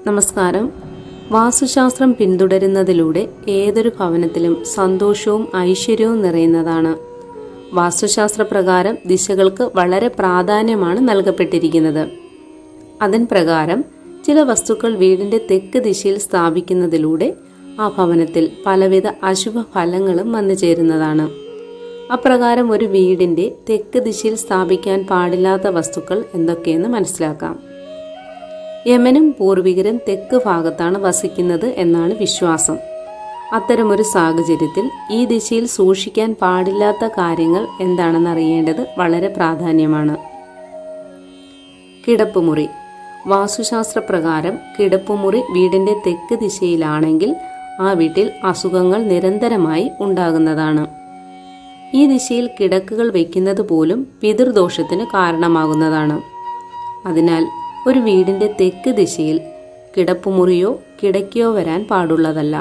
നമസ്കാരം വാസ്തുശാസ്ത്രം പിന്തുടരുന്നതിലൂടെ ഏതൊരു ഭവനത്തിലും സന്തോഷവും ഐശ്വര്യവും നിറയുന്നതാണ് വാസ്തുശാസ്ത്ര പ്രകാരം ദിശകൾക്ക് വളരെ പ്രാധാന്യമാണ് നൽകപ്പെട്ടിരിക്കുന്നത് അതിൻ പ്രകാരം ചില വസ്തുക്കൾ വീടിന്റെ തെക്ക് ദിശയിൽ സ്ഥാപിക്കുന്നതിലൂടെ ആ ഭവനത്തിൽ പലവിധ അശുഭ ഫലങ്ങളും വന്നു ചേരുന്നതാണ് അപ്രകാരം ഒരു വീടിന്റെ തെക്ക് ദിശയിൽ സ്ഥാപിക്കാൻ പാടില്ലാത്ത വസ്തുക്കൾ എന്തൊക്കെയെന്ന് മനസ്സിലാക്കാം യമനും പൂർവികരും തെക്ക് ഭാഗത്താണ് വസിക്കുന്നത് എന്നാണ് വിശ്വാസം അത്തരമൊരു സാഹചര്യത്തിൽ ഈ ദിശയിൽ സൂക്ഷിക്കാൻ പാടില്ലാത്ത കാര്യങ്ങൾ എന്താണെന്ന് അറിയേണ്ടത് വളരെ പ്രാധാന്യമാണ് കിടപ്പുമുറി വാസ്തുശാസ്ത്ര പ്രകാരം കിടപ്പുമുറി വീടിന്റെ തെക്ക് ദിശയിലാണെങ്കിൽ ആ വീട്ടിൽ അസുഖങ്ങൾ നിരന്തരമായി ഉണ്ടാകുന്നതാണ് ഈ ദിശയിൽ കിടക്കുകൾ വയ്ക്കുന്നത് പോലും പിതൃദോഷത്തിന് കാരണമാകുന്നതാണ് അതിനാൽ ഒരു വീടിന്റെ തെക്ക് ദിശയിൽ കിടപ്പുമുറിയോ കിടക്കയോ വരാൻ പാടുള്ളതല്ല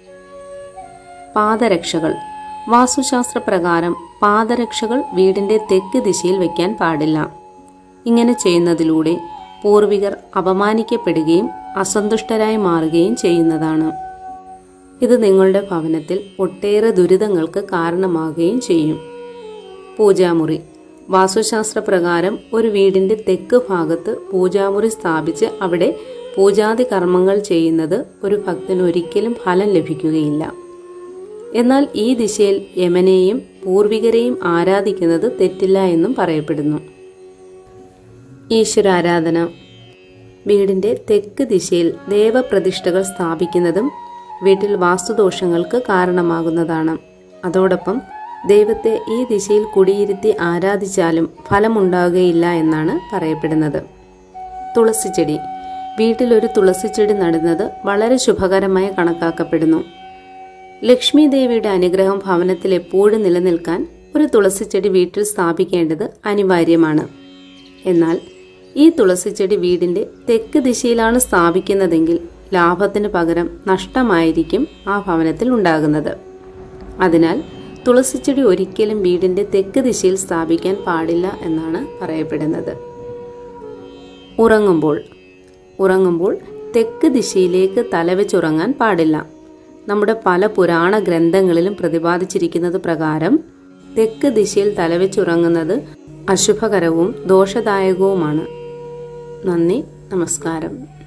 പാദരക്ഷകൾ വാസ്തുശാസ്ത്ര പ്രകാരം പാദരക്ഷകൾ വീടിന്റെ തെക്ക് ദിശയിൽ വയ്ക്കാൻ പാടില്ല ഇങ്ങനെ ചെയ്യുന്നതിലൂടെ പൂർവികർ അപമാനിക്കപ്പെടുകയും അസന്തുഷ്ടരായി മാറുകയും ചെയ്യുന്നതാണ് ഇത് നിങ്ങളുടെ ഭവനത്തിൽ ഒട്ടേറെ ദുരിതങ്ങൾക്ക് കാരണമാകുകയും ചെയ്യും പൂജാമുറി വാസ്തുശാസ്ത്ര പ്രകാരം ഒരു വീടിന്റെ തെക്ക് ഭാഗത്ത് പൂജാമുറി സ്ഥാപിച്ച് അവിടെ പൂജാതി കർമ്മങ്ങൾ ചെയ്യുന്നത് ഒരു ഭക്തന് ഒരിക്കലും ഫലം ലഭിക്കുകയില്ല എന്നാൽ ഈ ദിശയിൽ യമനെയും പൂർവികരെയും ആരാധിക്കുന്നത് തെറ്റില്ല എന്നും പറയപ്പെടുന്നു ഈശ്വരാരാധന വീടിന്റെ തെക്ക് ദിശയിൽ ദേവപ്രതിഷ്ഠകൾ സ്ഥാപിക്കുന്നതും വീട്ടിൽ വാസ്തുദോഷങ്ങൾക്ക് കാരണമാകുന്നതാണ് അതോടൊപ്പം ദൈവത്തെ ഈ ദിശയിൽ കുടിയിരുത്തി ആരാധിച്ചാലും ഫലമുണ്ടാകുകയില്ല എന്നാണ് പറയപ്പെടുന്നത് തുളസിച്ചെടി വീട്ടിൽ ഒരു തുളസിച്ചെടി നടുന്നത് വളരെ ശുഭകരമായി കണക്കാക്കപ്പെടുന്നു ലക്ഷ്മി ദേവിയുടെ അനുഗ്രഹം ഭവനത്തിൽ എപ്പോഴും നിലനിൽക്കാൻ ഒരു തുളസിച്ചെടി വീട്ടിൽ സ്ഥാപിക്കേണ്ടത് അനിവാര്യമാണ് എന്നാൽ ഈ തുളസിച്ചെടി വീടിന്റെ തെക്ക് ദിശയിലാണ് സ്ഥാപിക്കുന്നതെങ്കിൽ ലാഭത്തിന് പകരം നഷ്ടമായിരിക്കും ആ ഭവനത്തിൽ ഉണ്ടാകുന്നത് അതിനാൽ തുളസിച്ചെടി ഒരിക്കലും വീടിന്റെ തെക്ക് ദിശയിൽ സ്ഥാപിക്കാൻ പാടില്ല എന്നാണ് പറയപ്പെടുന്നത് ഉറങ്ങുമ്പോൾ ഉറങ്ങുമ്പോൾ തെക്ക് ദിശയിലേക്ക് തലവെച്ചുറങ്ങാൻ പാടില്ല നമ്മുടെ പല പുരാണ ഗ്രന്ഥങ്ങളിലും പ്രതിപാദിച്ചിരിക്കുന്നത് പ്രകാരം തെക്ക് ദിശയിൽ തലവെച്ചുറങ്ങുന്നത് അശുഭകരവും ദോഷദായകവുമാണ് നന്ദി നമസ്കാരം